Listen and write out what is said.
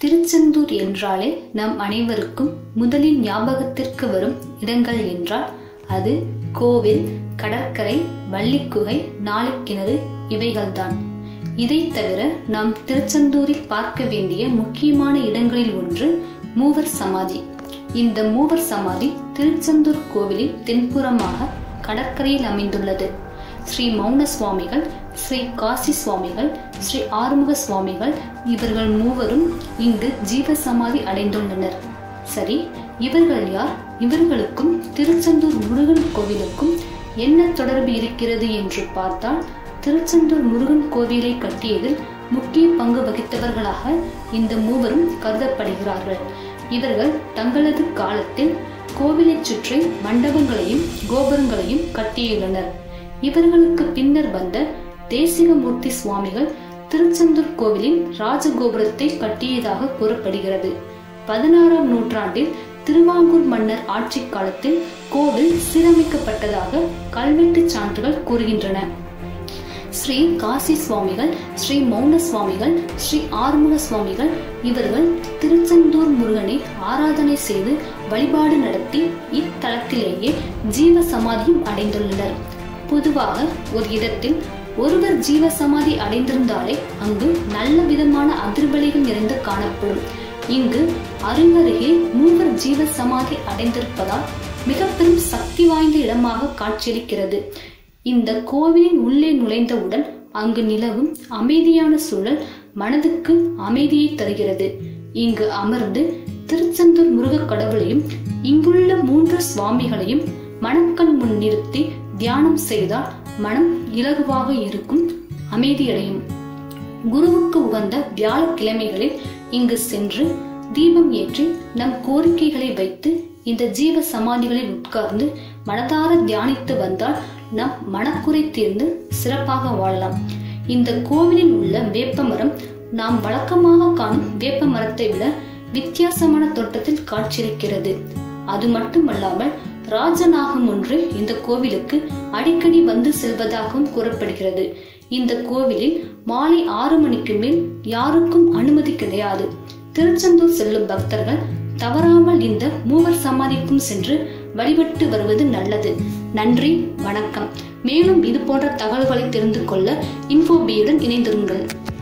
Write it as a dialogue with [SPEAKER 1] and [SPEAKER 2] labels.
[SPEAKER 1] திருச்செந்தூர் என்றாலே நம் அனைவருக்கும் முதலில் ஞாபகத்திற்கு வரும் இடங்கள் என்றால் அது கோவில் கடற்கரை வள்ளிக்குகை நாலுக்கிணறு இவைகள்தான் இதை தவிர நாம் திருச்செந்தூரில் பார்க்க வேண்டிய முக்கியமான இடங்களில் ஒன்று மூவர் சமாதி இந்த மூவர் சமாதி திருச்செந்தூர் கோவிலின் தென்புறமாக கடற்கரையில் அமைந்துள்ளது ஸ்ரீ மௌன சுவாமிகள் ஸ்ரீ காசி சுவாமிகள் ஸ்ரீ ஆறுமுக சுவாமிகள் இவர்கள் மூவரும் இங்கு ஜீவ சமாதி அடைந்துள்ளனர் சரி இவர்கள் யார் இவர்களுக்கும் திருச்செந்தூர் முருகன் கோவிலுக்கும் என்ன தொடர்பு இருக்கிறது என்று பார்த்தால் திருச்செந்தூர் முருகன் கோவிலை கட்டியதில் முக்கிய பங்கு வகித்தவர்களாக இந்த மூவரும் கருதப்படுகிறார்கள் இவர்கள் தங்களது காலத்தில் கோவிலை சுற்றி மண்டபங்களையும் கோபுரங்களையும் கட்டியுள்ளனர் இவர்களுக்கு பின்னர் வந்த தேசிகமூர்த்தி சுவாமிகள் திருச்செந்தூர் கோவிலின் ராஜகோபுரத்தை கட்டியதாக கூறப்படுகிறது பதினாறாம் நூற்றாண்டில் திருவாங்கூர் மன்னர் ஆட்சி காலத்தில் கோவில் சீரமைக்கப்பட்டதாக கல்வெட்டு சான்றுகள் கூறுகின்றன ஸ்ரீ காசி சுவாமிகள் ஸ்ரீ மௌன சுவாமிகள் ஸ்ரீ ஆறுமுக சுவாமிகள் இவர்கள் திருச்செந்தூர் முருகனை ஆராதனை செய்து வழிபாடு நடத்தி இத்தலத்திலேயே ஜீவ சமாதியும் அடைந்துள்ளனர் பொதுவாக ஒரு இடத்தில் ஒருவர் ஜீவ சமாதி அடைந்திருந்தாலே அங்கு நல்ல விதமான அதிர்வலைகள் நிறைந்து காணப்படும் இங்கு அருங்கருகே மூவர் ஜீவ சமாதி அடைந்திருப்பதால் மிக பெரும் சக்தி வாய்ந்த இடமாக காட்சியளிக்கிறது இந்த கோவிலின் உள்ளே நுழைந்தவுடன் அங்கு நிலவும் அமைதியான சூழல் மனதுக்கு அமைதியை தருகிறது இங்கு அமர்ந்து திருச்செந்தூர் முருக கடவுளையும் இங்குள்ள மூன்று சுவாமிகளையும் மனக்கண் முன் நிறுத்தி தியானம் செய்தால் மனம் இலகுவாக இருக்கும் அமைதியடையும் குருவுக்கு உகந்த வியாழக்கிழமைகளில் இங்கு சென்று தீபம் ஏற்றி நம் கோரிக்கைகளை வைத்து இந்த ஜீவ சமாதிகளில் உட்கார்ந்து மனதார தியானித்து வந்தால் நம் மனக்குறை தீர்ந்து சிறப்பாக வாழலாம் இந்த கோவிலில் உள்ள வேப்ப மரம் நாம் வழக்கமாக காணும் வேப்ப மரத்தை விட வித்தியாசமான தோட்டத்தில் காட்சியளிக்கிறது அது மட்டுமல்லாமல் ராஜநாகம் ஒன்று இந்த கோவிலுக்கு அடிக்கடி வந்து செல்வதாகவும் கூறப்படுகிறது இந்த கோவிலில் மாலை ஆறு மணிக்கு மேல் யாருக்கும் அனுமதி கிடையாது திருச்செந்தூர் செல்லும் பக்தர்கள் தவறாமல் இந்த மூவர் சமாதிக்கும் சென்று வழிபட்டு வருவது நல்லது நன்றி வணக்கம் மேலும் இது போன்ற தகவல்களை தெரிந்து கொள்ள இன்ஃபோபியுடன் இணைந்திருங்கள்